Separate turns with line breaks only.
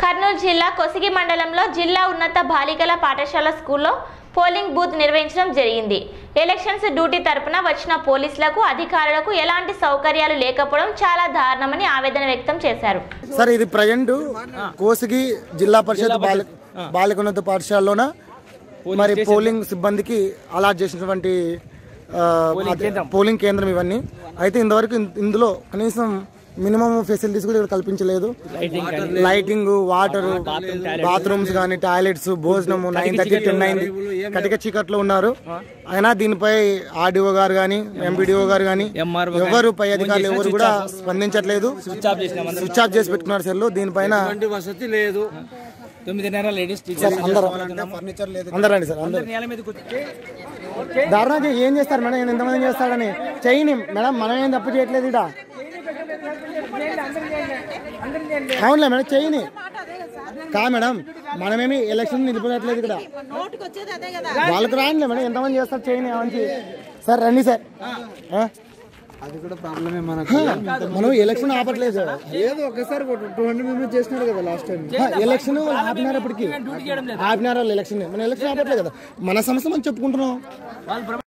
కర్నూలు జిల్లా కొసిగి మండలంలో జిల్లా ఉన్నత బాలికల పాఠశాల స్కూల్లో పోలింగ్ బూత్ నిర్వహించడం జరిగింది ఎలక్షన్స్ డ్యూటీ తరపున వచ్చిన పోలీసులకు అధికారులకు ఎలాంటి సౌకర్యాలు లేకపోవడం చాలా దారుణమని ఆవేదన వ్యక్తం చేశారు
సార్ ఇది ప్రజెంట్ కోసిగి జిల్లా పరిషత్ బాలి బాలికోన్నత పాఠశాలలోన మరి పోలింగ్ సిబ్బందికి అలాట్ చేసినటువంటి ఆ, అదే, పోలింగ్ కేంద్రం ఇవన్నీ అయితే ఇంతవరకు ఇన్- ఇందులో కనీసం మినిమం ఫెసిలిటీస్ కూడా ఇక్కడ కల్పించలేదు లైటింగ్ వాటర్ బాత్రూమ్స్ కానీ టాయిలెట్స్ భోజనము నైన్ థర్టీ టెన్ అయింది కటిక చీకట్లో ఉన్నారు అయినా దీనిపై ఆర్డీఓ గారు కానీ ఎంపీడీఓ గారు కానీ ఎవరు పై అధికారులు ఎవరు కూడా స్పందించట్లేదు స్విచ్ ఆఫ్ చేసి పెట్టుకున్నారు సెల్ దీనిపైన
ఎటువంటి వసతి లేదు
తొమ్మిదిన్నర లేడీస్ టీచర్
అందరూ అందరూ రండి సార్ అందరూ
నేల మీద కూర్చో
దారుణంగా ఏం చేస్తారు మేడం ఈయన ఎంతమంది చేస్తాడని చేయని మేడం మనం ఏం తప్పు చేయట్లేదు ఇడ అవునులే మేడం చేయని కా మేడం మనమేమి ఎలక్షన్ నిలిపట్లేదు ఇక్కడ
నోటికి వచ్చేది అదే కదా
వాళ్ళకి రానిలే మేడం ఎంతమంది చేస్తారు చేయని మంచి సార్ రండి సార్ ఆ?
అది కూడా ప్రాబ్లమే మనకు
మనం ఎలక్షన్ ఆపట్లేదు
ఏదో ఒకసారి టూ హండ్రెడ్ మెంబర్స్ చేసినాడు కదా లాస్ట్ టైం
ఎలక్షన్ ఆపినారు ఇప్పటికి ఆపినారు వాళ్ళు ఎలక్షన్ మనం ఎలక్షన్ ఆపట్లేదు కదా మన సమస్య మనం చెప్పుకుంటున్నాం